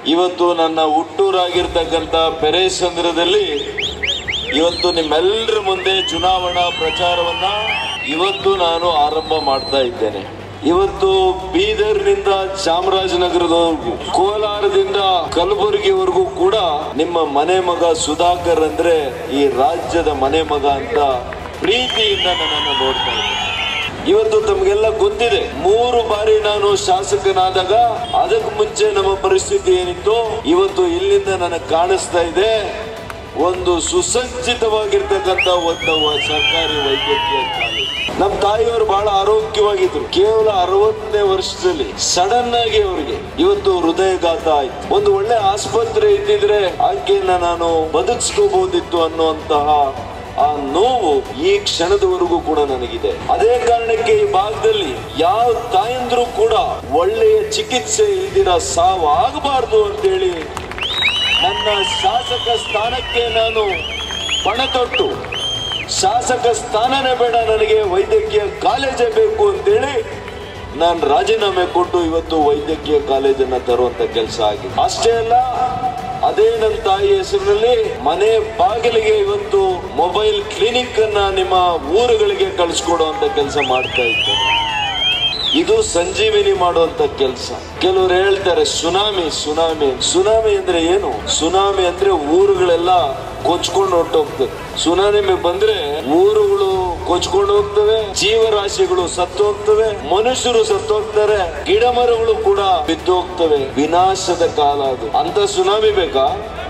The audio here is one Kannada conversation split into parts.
ಇವತ್ತು ನನ್ನ ಹುಟ್ಟೂರಾಗಿರ್ತಕ್ಕಂಥ ಪೆರೇಸಂದ್ರದಲ್ಲಿ ಇವತ್ತು ನಿಮ್ಮೆಲ್ಲರ ಮುಂದೆ ಚುನಾವಣಾ ಪ್ರಚಾರವನ್ನ ಇವತ್ತು ನಾನು ಆರಂಭ ಮಾಡ್ತಾ ಇದ್ದೇನೆ ಇವತ್ತು ಬೀದರ್ನಿಂದ ಚಾಮರಾಜನಗರದವರೆಗೂ ಕೋಲಾರದಿಂದ ಕಲಬುರಗಿವರೆಗೂ ಕೂಡ ನಿಮ್ಮ ಮನೆ ಮಗ ಸುಧಾಕರ್ ಅಂದ್ರೆ ಈ ರಾಜ್ಯದ ಮನೆ ಮಗ ಅಂತ ಪ್ರೀತಿಯಿಂದ ನನ್ನನ್ನು ನೋಡ್ತಾ ಇದ್ದೇನೆ ಇವತ್ತು ತಮಗೆಲ್ಲ ಗೊತ್ತಿದೆ ಮೂರು ಬಾರಿ ನಾನು ಶಾಸಕನಾದಾಗ ಅದಕ್ಕೆ ಮುಂಚೆ ನಮ್ಮ ಪರಿಸ್ಥಿತಿ ಏನಿತ್ತು ಇವತ್ತು ಇಲ್ಲಿಂದ ನನಗೆ ಕಾಣಿಸ್ತಾ ಇದೆ ಒಂದು ಸುಸಜ್ಜಿತವಾಗಿರ್ತಕ್ಕಂಥ ಒಂದು ವ- ಸರ್ಕಾರಿ ವೈದ್ಯಕೀಯ ಕಾಲೇಜು ನಮ್ಮ ತಾಯಿಯವರು ಬಹಳ ಆರೋಗ್ಯವಾಗಿದ್ರು ಕೇವಲ ಅರವತ್ತನೇ ವರ್ಷದಲ್ಲಿ ಸಡನ್ ಆಗಿ ಅವರಿಗೆ ಇವತ್ತು ಹೃದಯಘಾತ ಆಯ್ತು ಒಂದು ಒಳ್ಳೆ ಆಸ್ಪತ್ರೆ ಇದ್ದಿದ್ರೆ ಆಕೆಯನ್ನ ನಾನು ಬದುಕಿಸ್ಕೋಬಹುದಿತ್ತು ಅನ್ನುವಂತಹ ಆ ನೋವು ಈ ಕ್ಷಣದವರೆಗೂ ಕೂಡ ನನಗಿದೆ ಅದೇ ಕಾರಣಕ್ಕೆ ಈ ಭಾಗದಲ್ಲಿ ಯಾವ ತಾಯಂದ್ರು ಕೂಡ ಒಳ್ಳೆಯ ಚಿಕಿತ್ಸೆ ಇಲ್ದಿರ ಸಾವು ಆಗಬಾರ್ದು ಅಂತೇಳಿ ನನ್ನ ಶಾಸಕ ಸ್ಥಾನಕ್ಕೆ ನಾನು ಪಣ ತೊಟ್ಟು ಶಾಸಕ ಸ್ಥಾನನೇ ಬೇಡ ನನಗೆ ವೈದ್ಯಕೀಯ ಕಾಲೇಜೇ ಬೇಕು ಅಂತೇಳಿ ನಾನು ರಾಜೀನಾಮೆ ಕೊಟ್ಟು ಇವತ್ತು ವೈದ್ಯಕೀಯ ಕಾಲೇಜನ್ನ ತರುವಂತ ಕೆಲಸ ಆಗಿದೆ ಅಷ್ಟೇ ಅಲ್ಲ ಅದೇ ನನ್ನ ತಾಯಿ ಹೆಸರಿನಲ್ಲಿ ಮನೆ ಬಾಗಿಲಿಗೆ ಇವತ್ತು ಮೊಬೈಲ್ ಕ್ಲಿನಿಕ್ ಅನ್ನ ನಿಮ್ಮ ಊರುಗಳಿಗೆ ಕಳಿಸ್ಕೊಡುವಂತ ಕೆಲಸ ಮಾಡ್ತಾ ಇದ್ದೇನೆ ಇದು ಸಂಜೀವಿನಿ ಮಾಡುವಂತ ಕೆಲಸ ಕೆಲವರು ಹೇಳ್ತಾರೆ ಸುನಾಮಿ ಸುನಾಮಿ ಸುನಾಮಿ ಅಂದ್ರೆ ಏನು ಸುನಾಮಿ ಅಂದ್ರೆ ಊರುಗಳೆಲ್ಲ ಕೊಚ್ಕೊಂಡು ಹೊರಟೋಗ್ತದೆ ಸುನಾಮಿ ಬಂದ್ರೆ ಊರುಗಳು ಕೊಚ್ಕೊಂಡು ಹೋಗ್ತವೆ ಜೀವರಾಶಿಗಳು ಸತ್ತು ಹೋಗ್ತವೆ ಮನುಷ್ಯರು ಸತ್ತು ಹೋಗ್ತಾರೆ ಗಿಡ ಮರಗಳು ಕೂಡ ಬಿದ್ದು ಹೋಗ್ತವೆ ವಿನಾಶದ ಕಾಲ ಅದು ಅಂತ ಸುನಾಮಿ ಬೇಕಾ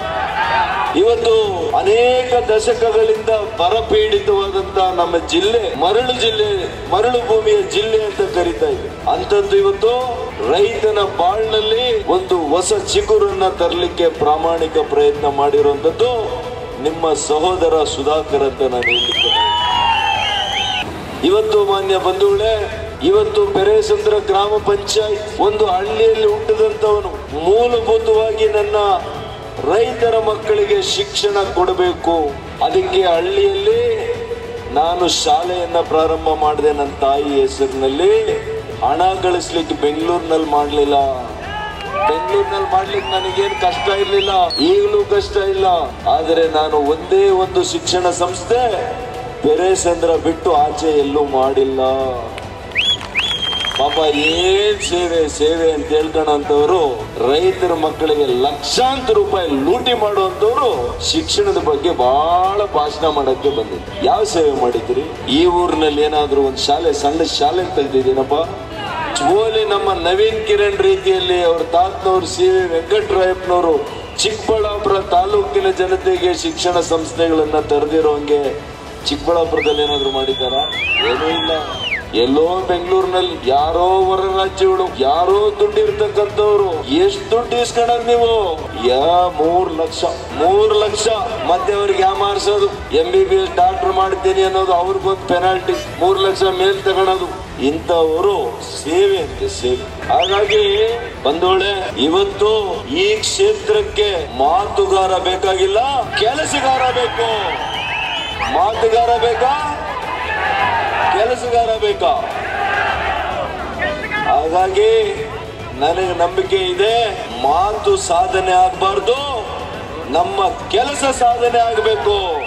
ಇವತ್ತು ಅನೇಕ ದಶಕಗಳಿಂದ ಬರಪೀಡಿತವಾದಂತ ನಮ್ಮ ಜಿಲ್ಲೆ ಮರಳು ಜಿಲ್ಲೆ ಮರಳು ಭೂಮಿಯ ಜಿಲ್ಲೆ ಅಂತ ಕರಿತಾ ಇದೆ ಅಂತದ್ದು ಇವತ್ತು ರೈತನ ಬಾಳ್ನಲ್ಲಿ ಒಂದು ಹೊಸ ಚಿಗುರನ್ನ ತರಲಿಕ್ಕೆ ಪ್ರಾಮಾಣಿಕ ಪ್ರಯತ್ನ ಮಾಡಿರುವಂತದ್ದು ನಿಮ್ಮ ಸಹೋದರ ಸುಧಾಕರ್ ಅಂತ ನಾನು ಹೇಳಲಿಕ್ಕೆ ಇವತ್ತು ಮಾನ್ಯ ಬಂಧುಗಳೇ ಇವತ್ತು ಪೆರೇಸಂದ್ರ ಗ್ರಾಮ ಪಂಚಾಯತ್ ಒಂದು ಹಳ್ಳಿಯಲ್ಲಿ ಹುಟ್ಟಿದಂತವನು ಮೂಲಭೂತವಾಗಿ ನನ್ನ ರೈತರ ಮಕ್ಕಳಿಗೆ ಶಿಕ್ಷಣ ಕೊಡಬೇಕು ಅದಕ್ಕೆ ಹಳ್ಳಿಯಲ್ಲಿ ನಾನು ಶಾಲೆಯನ್ನ ಪ್ರಾರಂಭ ಮಾಡಿದೆ ನನ್ನ ತಾಯಿ ಹೆಸರಿನಲ್ಲಿ ಹಣ ಗಳಿಸ್ಲಿಕ್ಕೆ ಬೆಂಗಳೂರಿನಲ್ಲಿ ಮಾಡಲಿಲ್ಲ ಬೆಂಗಳೂರಿನಲ್ಲಿ ಮಾಡ್ಲಿಕ್ಕೆ ನನಗೇನು ಕಷ್ಟ ಇರಲಿಲ್ಲ ಈಗಲೂ ಕಷ್ಟ ಇಲ್ಲ ಆದರೆ ನಾನು ಒಂದೇ ಒಂದು ಶಿಕ್ಷಣ ಸಂಸ್ಥೆ ಪೆರೇಸಂದ್ರ ಬಿಟ್ಟು ಆಚೆ ಎಲ್ಲೂ ಮಾಡಿಲ್ಲ ಪಾಪ ಏನ್ ಸೇವೆ ಸೇವೆ ಅಂತ ಹೇಳ್ಕೊಂಡಂತವ್ರು ರೈತರ ಮಕ್ಕಳಿಗೆ ಲಕ್ಷಾಂತರ ರೂಪಾಯಿ ಲೂಟಿ ಮಾಡುವಂತವ್ರು ಶಿಕ್ಷಣದ ಬಗ್ಗೆ ಬಹಳ ಭಾಷಣ ಮಾಡಕ್ಕೆ ಬಂದಿದ್ರು ಯಾವ ಸೇವೆ ಮಾಡಿದ್ರಿ ಈ ಊರಿನಲ್ಲಿ ಏನಾದ್ರೂ ಒಂದು ಶಾಲೆ ಸಣ್ಣ ಶಾಲೆ ತೆಗ್ದಿದ್ದೀನಪ್ಪ ಓಲಿ ನಮ್ಮ ನವೀನ್ ಕಿರಣ್ ರೀತಿಯಲ್ಲಿ ಅವ್ರ ತಾತನವ್ರು ಸಿ ವಿ ವೆಂಕಟರಾಯಪ್ಪನವರು ಚಿಕ್ಕಬಳ್ಳಾಪುರ ತಾಲೂಕಿನ ಜನತೆಗೆ ಶಿಕ್ಷಣ ಸಂಸ್ಥೆಗಳನ್ನ ತೆರೆದಿರೋಂಗೆ ಚಿಕ್ಕಬಳ್ಳಾಪುರದಲ್ಲಿ ಏನಾದ್ರು ಮಾಡಿದಾರ ಏನೂ ಇಲ್ಲ ಎಲ್ಲೋ ಬೆಂಗಳೂರಿನಲ್ಲಿ ಯಾರೋ ಹೊರ ರಾಜ್ಯಗಳು ಯಾರೋ ದುಡ್ಡು ಇರ್ತಕ್ಕಂಥವ್ರು ಎಷ್ಟು ದುಡ್ಡು ಇಸ್ಕೊಳದ್ ನೀವು ಯಾ ಮೂರ್ ಲಕ್ಷ ಮೂರ್ ಲಕ್ಷ ಮತ್ತೆ ಅವ್ರಿಗೆ ಯಾಮಾರಿಸೋದು M B B S doctor ಮಾಡ್ತೀನಿ ಅನ್ನೋದು ಅವ್ರಿಗೊಂದು ಪೆನಾಲ್ಟಿ ಮೂರ್ ಲಕ್ಷ ಮೇಲ್ ತಗೊಳೋದು ಇಂಥವರು ಸೇವೆ ಅಂತೆ ಸೇವೆ ಹಾಗಾಗಿ ಬಂದೋಳೆ ಇವತ್ತು ಈ ಕ್ಷೇತ್ರಕ್ಕೆ ಮಾತುಗಾರ ಬೇಕಾಗಿಲ್ಲ ಕೆಲಸಗಾರ ಬೇಕು ಮಾತುಗಾರ ಬೇಕಾ ಕೆಲಸಗಾರ ಬೇಕಾ ಹಾಗಾಗಿ ನನಗೆ ನಂಬಿಕೆ ಇದೆ ಮಾತು ಸಾಧನೆ ಆಗಬಾರ್ದು ನಮ್ಮ ಕೆಲಸ ಸಾಧನೆ ಆಗಬೇಕು